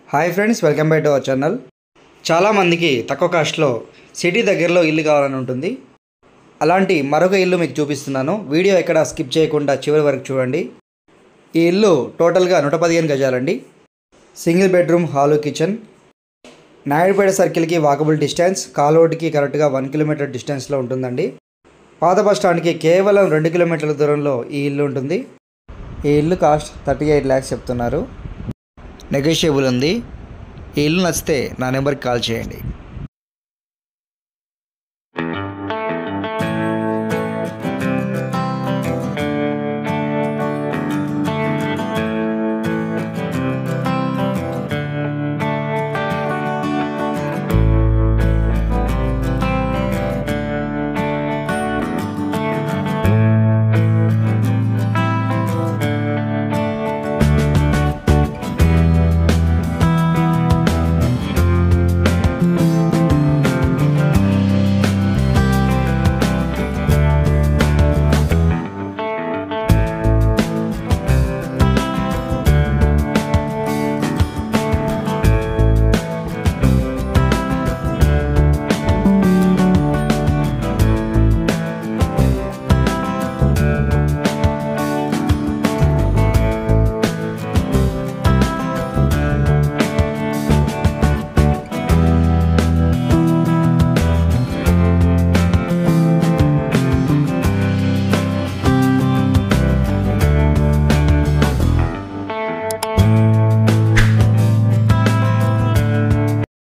hi friends welcome back to our channel చాలామందికి తక్కువ కాస్ట్లో సిటీ దగ్గరలో ఇల్లు కావాలని ఉంటుంది అలాంటి మరొక ఇల్లు మీకు చూపిస్తున్నాను వీడియో ఎక్కడ స్కిప్ చేయకుండా చివరి వరకు చూడండి ఈ ఇల్లు టోటల్గా నూట పదిహేను గజాలండి single bedroom hall kitchen Naidupeta సర్కిల్కి వాకబుల్ డిస్టెన్స్ కాలోడ్కి కరెక్ట్గా వన్ కిలోమీటర్ డిస్టెన్స్లో ఉంటుందండి పాత బస్ స్టాండ్కి కేవలం రెండు కిలోమీటర్ల దూరంలో ఈ ఇల్లు ఉంటుంది ఈ ఇల్లు కాస్ట్ థర్టీ ఎయిట్ ల్యాక్స్ చెప్తున్నారు నెగోషియబుల్ ఉంది ఈ ఇల్లు నచ్చితే నా నెంబర్కి కాల్ చేయండి